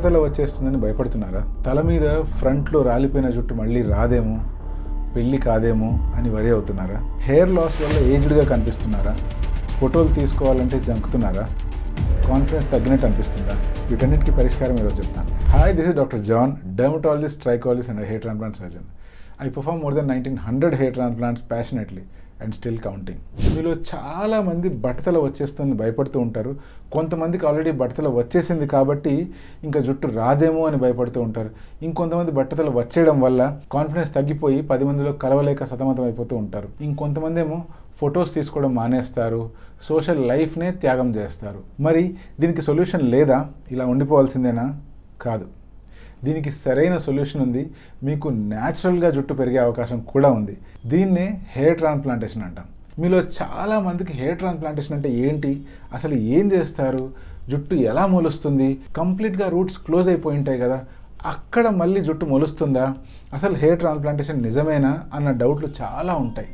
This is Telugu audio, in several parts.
బట్టతల వచ్చేస్తుందని భయపడుతున్నారా తల మీద ఫ్రంట్లో రాలిపోయిన జుట్టు మళ్ళీ రాదేమో పెళ్ళి కాదేమో అని వరి అవుతున్నారా హెయిర్ లాస్ వల్ల ఏజ్డ్గా కనిపిస్తున్నారా ఫోటోలు తీసుకోవాలంటే జంకుతున్నారా కాన్ఫిడెన్స్ తగ్గినట్టు అనిపిస్తుందా వీటన్నిటికీ పరిష్కారం ఈరోజు చెప్తాను hi this is doctor John dermatologist trichologist and hair transplant surgeon I perform more than nineteen hundred hair transplants passionately and still counting మీలో చాలామంది బట్టతల వచ్చేస్తుంది భయపడుతూ ఉంటారు కొంతమందికి ఆల్రెడీ బట్టతల వచ్చేసింది కాబట్టి ఇంకా జుట్టు రాదేమో అని భయపడుతూ ఉంటారు ఇంకొంతమంది బట్టతల వచ్చేయడం వల్ల కాన్ఫిడెన్స్ తగ్గిపోయి పది మందిలో కలవలేక సతమతం అయిపోతూ ఉంటారు ఇంకొంతమంది ఏమో ఫొటోస్ తీసుకోవడం మానేస్తారు సోషల్ లైఫ్నే త్యాగం చేస్తారు మరి దీనికి సొల్యూషన్ లేదా ఇలా ఉండిపోవాల్సిందేనా కాదు దీనికి సరైన సొల్యూషన్ ఉంది మీకు న్యాచురల్గా జుట్టు పెరిగే అవకాశం కూడా ఉంది దీన్నే హెయిర్ ట్రాన్స్ప్లాంటేషన్ అంటాం మీలో చాలా మందికి హెయిర్ ట్రాన్స్ప్లాంటేషన్ అంటే ఏంటి అసలు ఏం చేస్తారు జుట్టు ఎలా మొలుస్తుంది కంప్లీట్గా రూట్స్ క్లోజ్ అయిపోయి ఉంటాయి కదా అక్కడ మళ్ళీ జుట్టు మొలుస్తుందా అసలు హెయిర్ ట్రాన్స్ప్లాంటేషన్ నిజమేనా అన్న డౌట్లు చాలా ఉంటాయి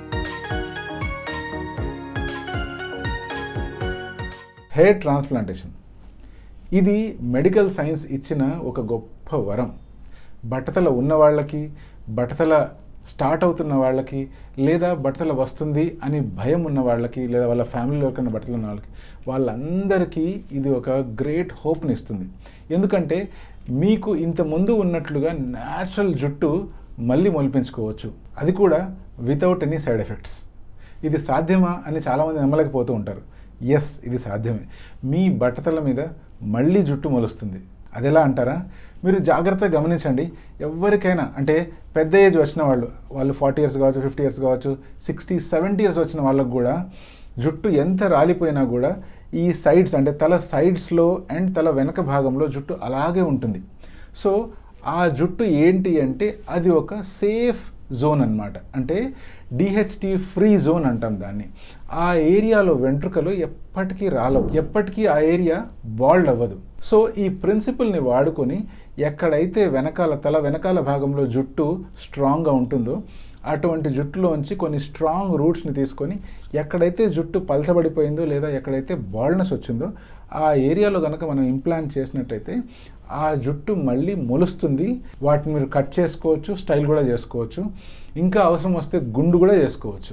హెయిర్ ట్రాన్స్ప్లాంటేషన్ ఇది మెడికల్ సైన్స్ ఇచ్చిన ఒక గొప్ప వరం బట్టతల ఉన్న వాళ్ళకి బట్టతల స్టార్ట్ అవుతున్న వాళ్ళకి లేదా బట్టతల వస్తుంది అని భయం ఉన్న వాళ్ళకి లేదా వాళ్ళ ఫ్యామిలీలో ఎవరికైనా బట్టలు ఉన్న వాళ్ళకి వాళ్ళందరికీ ఇది ఒక గ్రేట్ హోప్ని ఇస్తుంది ఎందుకంటే మీకు ఇంత ముందు ఉన్నట్లుగా న్యాచురల్ జుట్టు మళ్ళీ మొలిపించుకోవచ్చు అది కూడా వితౌట్ ఎనీ సైడ్ ఎఫెక్ట్స్ ఇది సాధ్యమా అని చాలామంది నమ్మలేకపోతూ ఉంటారు ఎస్ ఇది సాధ్యమే మీ బట్టతల మీద మళ్ళీ జుట్టు మొలుస్తుంది అది ఎలా అంటారా మీరు జాగ్రత్తగా గమనించండి ఎవరికైనా అంటే పెద్ద ఏజ్ వచ్చిన వాళ్ళు వాళ్ళు ఫార్టీ ఇయర్స్ కావచ్చు ఫిఫ్టీ ఇయర్స్ కావచ్చు సిక్స్టీ సెవెంటీ ఇయర్స్ వచ్చిన వాళ్ళకు కూడా జుట్టు ఎంత రాలిపోయినా కూడా ఈ సైడ్స్ అంటే తల సైడ్స్లో అండ్ తల వెనక భాగంలో జుట్టు అలాగే ఉంటుంది సో ఆ జుట్టు ఏంటి అంటే అది ఒక సేఫ్ జోన్ అన్నమాట అంటే డిహెచ్టి ఫ్రీ జోన్ అంటాం దాన్ని ఆ ఏరియాలో వెంట్రుకలు ఎప్పటికీ రాలవు ఎప్పటికీ ఆ ఏరియా బాల్డ్ అవ్వదు సో ఈ ప్రిన్సిపల్ని వాడుకొని ఎక్కడైతే వెనకాల తల వెనకాల భాగంలో జుట్టు స్ట్రాంగ్గా ఉంటుందో అటువంటి జుట్టులోంచి కొన్ని స్ట్రాంగ్ రూట్స్ని తీసుకొని ఎక్కడైతే జుట్టు పలచబడిపోయిందో లేదా ఎక్కడైతే బాల్డ్నెస్ వచ్చిందో ఆ ఏరియాలో కనుక మనం ఇంప్లాంట్ చేసినట్టయితే ఆ జుట్టు మళ్ళీ మొలుస్తుంది వాటిని మీరు కట్ చేసుకోవచ్చు స్టైల్ కూడా చేసుకోవచ్చు ఇంకా అవసరం వస్తే గుండు కూడా చేసుకోవచ్చు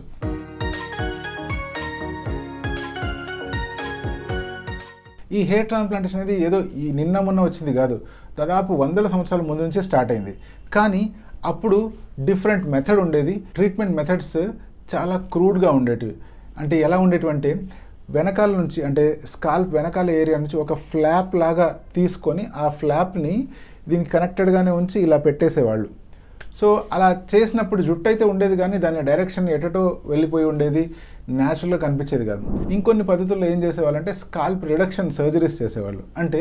ఈ హెయిర్ ట్రాన్స్ప్లాంటేషన్ అనేది ఏదో ఈ నిన్న మొన్న వచ్చింది కాదు దాదాపు వందల సంవత్సరాల ముందు నుంచే స్టార్ట్ అయింది కానీ అప్పుడు డిఫరెంట్ మెథడ్ ఉండేది ట్రీట్మెంట్ మెథడ్స్ చాలా క్రూడ్గా ఉండేటివి అంటే ఎలా ఉండేటివి అంటే వెనకాల నుంచి అంటే స్కాల్ప్ వెనకాల ఏరియా నుంచి ఒక ఫ్లాప్ లాగా తీసుకొని ఆ ఫ్లాప్ని దీనికి కనెక్టెడ్గానే ఉంచి ఇలా పెట్టేసేవాళ్ళు సో అలా చేసినప్పుడు జుట్టు అయితే ఉండేది కానీ దాని డైరెక్షన్ ఎటటో వెళ్ళిపోయి ఉండేది న్యాచురల్గా కనిపించేది కాదు ఇంకొన్ని పద్ధతుల్లో ఏం చేసేవాళ్ళంటే స్కాల్ప్ రిడక్షన్ సర్జరీస్ చేసేవాళ్ళు అంటే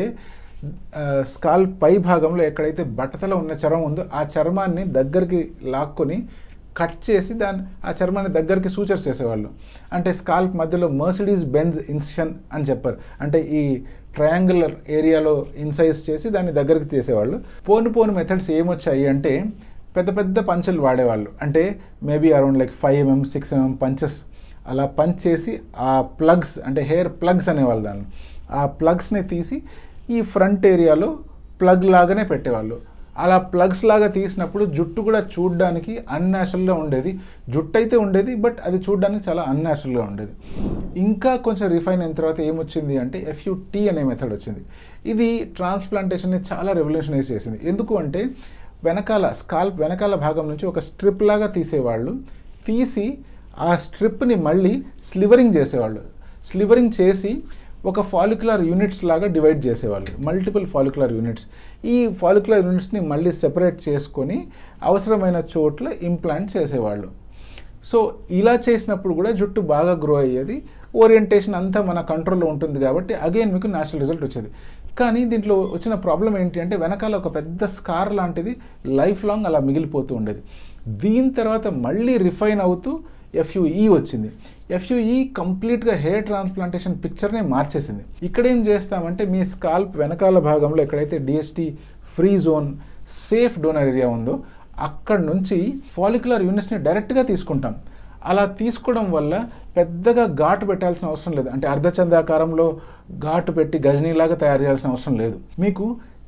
స్కాల్ప్ పై భాగంలో ఎక్కడైతే బట్టతల ఉన్న చర్మం ఉందో ఆ చర్మాన్ని దగ్గరికి లాక్కొని కట్ చేసి దాన్ని ఆ చర్మాన్ని దగ్గరికి సూచర్స్ చేసేవాళ్ళు అంటే స్కాల్ప్ మధ్యలో మర్సిడీస్ బెంజ్ ఇన్సిషన్ అని చెప్పారు అంటే ఈ ట్రయాంగులర్ ఏరియాలో ఇన్సైజ్ చేసి దాన్ని దగ్గరికి తీసేవాళ్ళు పోను పోను మెథడ్స్ ఏమొచ్చాయి అంటే పెద్ద పెద్ద పంచులు వాడేవాళ్ళు అంటే maybe around like five mm six mm punches అలా పంచ్ చేసి ఆ ప్లగ్స్ అంటే హెయిర్ ప్లగ్స్ అనేవాళ్ళు దాన్ని ఆ ప్లగ్స్ని తీసి ఈ ఫ్రంట్ ఏరియాలో ప్లగ్ లాగానే పెట్టేవాళ్ళు అలా ప్లగ్స్ లాగా తీసినప్పుడు జుట్టు కూడా చూడడానికి అన్యాచురల్గా ఉండేది జుట్టు అయితే ఉండేది బట్ అది చూడడానికి చాలా అన్యాచురల్గా ఉండేది ఇంకా కొంచెం రిఫైన్ అయిన తర్వాత ఏమొచ్చింది అంటే ఎఫ్యూటీ అనే మెథడ్ వచ్చింది ఇది ట్రాన్స్ప్లాంటేషన్ని చాలా రెవల్యూషనైజ్ చేసింది ఎందుకు అంటే వెనకాల స్కాల్ప్ వెనకాల భాగం నుంచి ఒక స్ట్రిప్ లాగా తీసేవాళ్ళు తీసి ఆ స్ట్రిప్ని మళ్ళీ స్లివరింగ్ చేసేవాళ్ళు స్లివరింగ్ చేసి ఒక ఫాలిక్యులర్ యూనిట్స్ లాగా డివైడ్ చేసేవాళ్ళు మల్టిపుల్ ఫాలిక్యులర్ యూనిట్స్ ఈ ఫాలిక్యులర్ యూనిట్స్ని మళ్ళీ సెపరేట్ చేసుకొని అవసరమైన చోట్ల ఇంప్లాంట్ చేసేవాళ్ళు సో ఇలా చేసినప్పుడు కూడా జుట్టు బాగా గ్రో అయ్యేది ఓరియంటేషన్ అంతా మన కంట్రోల్లో ఉంటుంది కాబట్టి అగైన్ మీకు న్యాచురల్ రిజల్ట్ వచ్చేది కానీ దీంట్లో వచ్చిన ప్రాబ్లం ఏంటి అంటే వెనకాల ఒక పెద్ద స్కార్ లాంటిది లైఫ్ లాంగ్ అలా మిగిలిపోతూ ఉండేది దీని తర్వాత మళ్ళీ రిఫైన్ అవుతూ ఎఫ్యుఈ వచ్చింది ఎఫ్యుఈ కంప్లీట్గా హెయిర్ ట్రాన్స్ప్లాంటేషన్ పిక్చర్నే మార్చేసింది ఇక్కడ ఏం చేస్తామంటే మీ స్కాల్ప్ వెనకాల భాగంలో ఎక్కడైతే DST free zone safe donor area ఉందో అక్కడ నుంచి ఫాలిక్యులర్ యూనిట్స్ని డైరెక్ట్గా తీసుకుంటాం అలా తీసుకోవడం వల్ల పెద్దగా ఘాటు పెట్టాల్సిన అవసరం లేదు అంటే అర్ధచందాకారంలో ఘాటు పెట్టి గజనీలాగా తయారు చేయాల్సిన అవసరం లేదు మీకు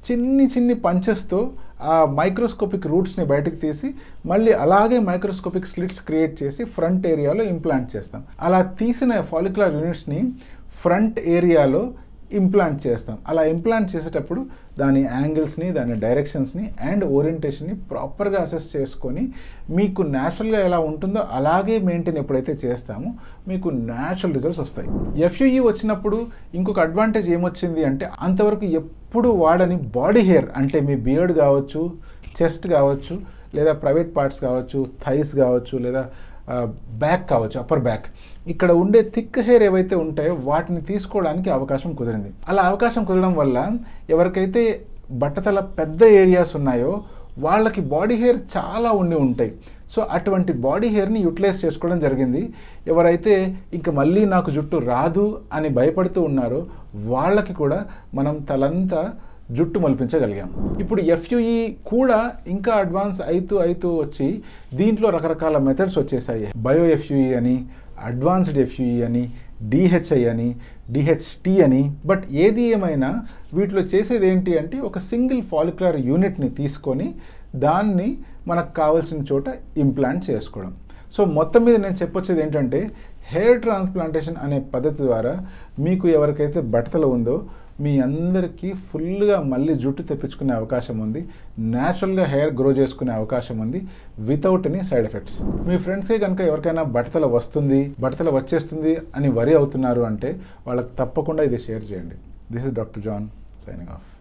చిన్ని చిన్ని పంచెస్తో ఆ మైక్రోస్కోపిక్ రూట్స్ని బయటకు తీసి మళ్ళీ అలాగే మైక్రోస్కోపిక్ స్లిట్స్ క్రియేట్ చేసి ఫ్రంట్ ఏరియాలో ఇంప్లాంట్ చేస్తాం అలా తీసిన ఫాలిక్యులర్ యూనిట్స్ని ఫ్రంట్ ఏరియాలో ఇంప్లాంట్ చేస్తాం అలా ఇంప్లాంట్ చేసేటప్పుడు దాని యాంగిల్స్ని దాని డైరెక్షన్స్ని అండ్ ఓరియంటేషన్ని ప్రాపర్గా అసెస్ చేసుకొని మీకు న్యాచురల్గా ఎలా ఉంటుందో అలాగే మెయింటైన్ ఎప్పుడైతే చేస్తామో మీకు న్యాచురల్ రిజల్ట్స్ వస్తాయి ఎఫ్యుఈ వచ్చినప్పుడు ఇంకొక అడ్వాంటేజ్ ఏమొచ్చింది అంటే అంతవరకు ఎప్పుడు వాడని బాడీ హెయిర్ అంటే మీ బియర్డ్ కావచ్చు చెస్ట్ కావచ్చు లేదా ప్రైవేట్ పార్ట్స్ కావచ్చు థైస్ కావచ్చు లేదా బ్యాక్ కావచ్చు అప్పర్ బ్యాక్ ఇక్కడ ఉండే థిక్ హెయిర్ ఏవైతే ఉంటాయో వాటిని తీసుకోవడానికి అవకాశం కుదిరింది అలా అవకాశం కుదరడం వల్ల ఎవరికైతే బట్టతల పెద్ద ఏరియాస్ ఉన్నాయో వాళ్ళకి బాడీ హెయిర్ చాలా ఉండి ఉంటాయి సో అటువంటి బాడీ హెయిర్ని యూటిలైజ్ చేసుకోవడం జరిగింది ఎవరైతే ఇంక మళ్ళీ నాకు జుట్టు రాదు అని భయపడుతూ ఉన్నారో వాళ్ళకి కూడా మనం తలంతా జుట్టు మలిపించగలిగాం ఇప్పుడు ఎఫ్యుఈ కూడా ఇంకా అడ్వాన్స్ అవుతూ అవుతూ వచ్చి దీంట్లో రకరకాల మెథడ్స్ వచ్చేసాయి బయో ఎఫ్యుఈ అని అడ్వాన్స్డ్ ఎఫ్యుఈ అని డిహెచ్ఐ అని డిహెచ్టి అని బట్ ఏది ఏమైనా వీటిలో చేసేది ఏంటి అంటే ఒక సింగిల్ ఫాలిక్యులర్ యూనిట్ని తీసుకొని దాన్ని మనకు కావాల్సిన చోట ఇంప్లాంట్ చేసుకోవడం సో మొత్తం మీద నేను చెప్పొచ్చేది ఏంటంటే హెయిర్ ట్రాన్స్ప్లాంటేషన్ అనే పద్ధతి ద్వారా మీకు ఎవరికైతే బట్టతల ఉందో మీ అందరికీ ఫుల్గా మళ్ళీ జుట్టు తెప్పించుకునే అవకాశం ఉంది న్యాచురల్గా హెయిర్ గ్రో చేసుకునే అవకాశం ఉంది వితౌట్ ఎనీ సైడ్ ఎఫెక్ట్స్ మీ ఫ్రెండ్స్కి కనుక ఎవరికైనా బట్టతల వస్తుంది బట్టతల వచ్చేస్తుంది అని వరి అవుతున్నారు అంటే వాళ్ళకి తప్పకుండా ఇది షేర్ చేయండి this is doctor John signing of